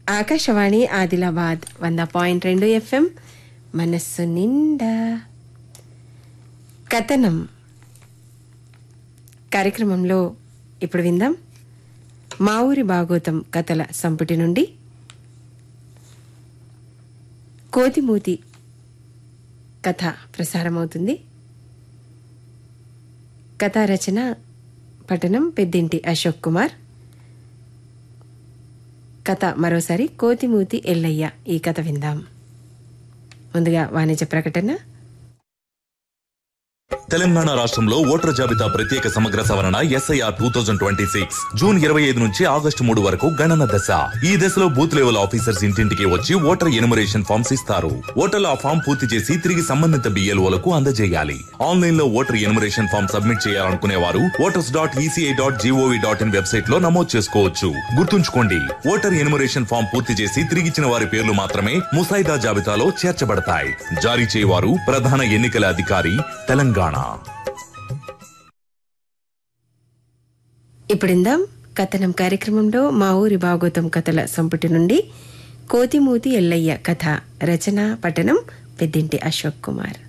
ఆకాశవాణి ఆదిలాబాద్ వంద పాయింట్ రెండు ఎఫ్ఎం మనస్సు నిండా కథనం కార్యక్రమంలో ఇప్పుడు విందాం మా ఊరి భాగోతం కథల సంపుటి నుండి కోతిమూతి కథ ప్రసారమవుతుంది కథా రచన పఠనం పెద్దింటి అశోక్ కుమార్ కథ మరోసారి కోతిమూతి ఎల్లయ్య ఈ కథ విందాం ముందుగా వాణిజ్య ప్రకటన తెలంగాణ రాష్ట్రంలో ఓటర్ జాబితా ప్రత్యేక సమగ్ర సవరణ SIR two thousand twenty six June ఇరవై ఐదు నుంచి ఆగస్టు మూడు వరకు గణన దశ ఈ దశలో బూత్ లెవెల్ ఆఫీసర్స్ ఇంటింటికి వచ్చి ఓటర్ ఎనుమరేషన్ ఫామ్స్ ఇస్తారు ఓటర్లు ఆ ఫామ్ పూర్తి చేసి తిరిగి సంబంధిత బిఎల్ఓలకు అందజేయాలి ఆన్లైన్ లో ఓటర్ ఎనుమరేషన్ ఫామ్ సబ్మిట్ చేయాలనుకునే వారు voters dot ECI dot GOV dot in website లో నమోదు చేసుకోవచ్చు గుర్తుంచుకోండి ఓటర్ ఎనుమరేషన్ ఫామ్ పూర్తి చేసి తిరిగిచ్చిన వారి పేర్లు మాత్రమే ముసాయిదా జాబితాలో చేర్చబడతాయి జారీ చేయవారు ప్రధాన ఎన్నికల అధికారి తెలంగాణ ఇప్పుడిందాం కథనం కార్యక్రమంలో మా ఊరి భాగోతం కథల సంపుటి నుండి కోతిమూతి ఎల్లయ్య కథ రచన పఠనం పెద్దింటి అశోక్ కుమార్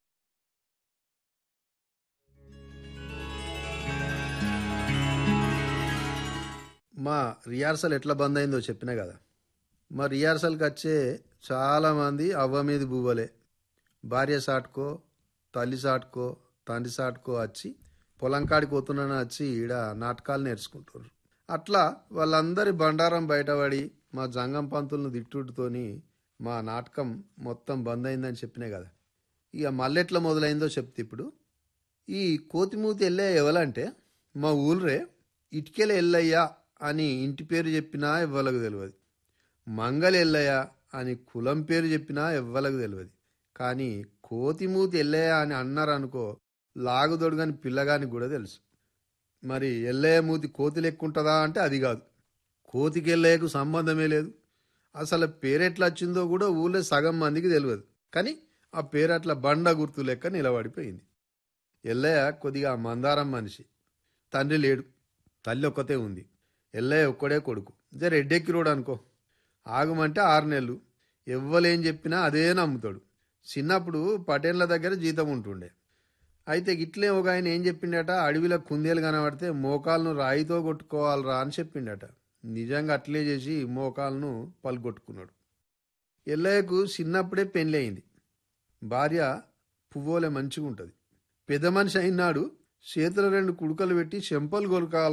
మా రిహార్సల్ ఎట్లా బంద్ అయిందో చెప్పినా కదా మా రిహార్సల్కి వచ్చే చాలామంది అవ్వ మీద బువ్వలే భార్య సాటుకో తల్లి సాటుకో తండ్రి సాటుకో వచ్చి పొలం కాడికి పోతున్నాను వచ్చి ఈడ నాటకాలు నేర్చుకుంటారు అట్లా వాళ్ళందరి బండారం బయటపడి మా జంగం పంతులను తిట్టుడుతోని మా నాటకం మొత్తం బంద్ అయిందని చెప్పినా కదా ఇక మళ్ళెట్లా మొదలైందో చెప్తే ఇప్పుడు ఈ కోతిమూతి ఎల్లయ్య ఎవలంటే మా ఊళ్ళే ఇటుకెల ఎల్లయ్య అని ఇంటి పేరు చెప్పినా ఎవ్వలకు తెలియదు మంగళ ఎల్లయ్య అని కులం పేరు చెప్పినా ఎవ్వలకు తెలియదు కానీ కోతిమూతి ఎల్లయ్య అని అన్నారు అనుకో లాగుదొడుగని పిల్లగానికి కూడా తెలుసు మరి ఎల్లయ్య మూతి కోతి లెక్కుంటుందా అంటే అది కాదు కోతికి ఎల్లయ్యకు సంబంధమే లేదు అసలు పేరెట్లా వచ్చిందో కూడా ఊళ్ళో సగం మందికి తెలియదు కానీ ఆ పేరు అట్లా బండ గుర్తు లెక్క నిలబడిపోయింది ఎల్లయ్య కొద్దిగా మందారం మనిషి తండ్రి లేడు తల్లి ఒక్కతే ఉంది ఎల్లయ్య ఒక్కడే కొడుకు జర ఎడ్డెక్కి రోడ్ అనుకో ఆగమంటే ఆరు నెలలు ఎవ్వలేం చెప్పినా అదే నమ్ముతాడు చిన్నప్పుడు పటేన్ల దగ్గర జీతం ఉంటుండే అయితే ఇట్లే ఒక ఆయన ఏం చెప్పిండట అడవిలో కుందేలు కనబడితే మోకాలను రాయితో కొట్టుకోవాలరా అని చెప్పిండట నిజంగా అట్లే చేసి మోకాలను పలుగొట్టుకున్నాడు ఎల్లయ్యకు చిన్నప్పుడే పెళ్ళి అయింది భార్య పువ్వోలే మంచిగా ఉంటుంది పెద్ద మనిషి అయినాడు చేతుల రెండు కుడుకలు పెట్టి చెంపలు కొరకాలి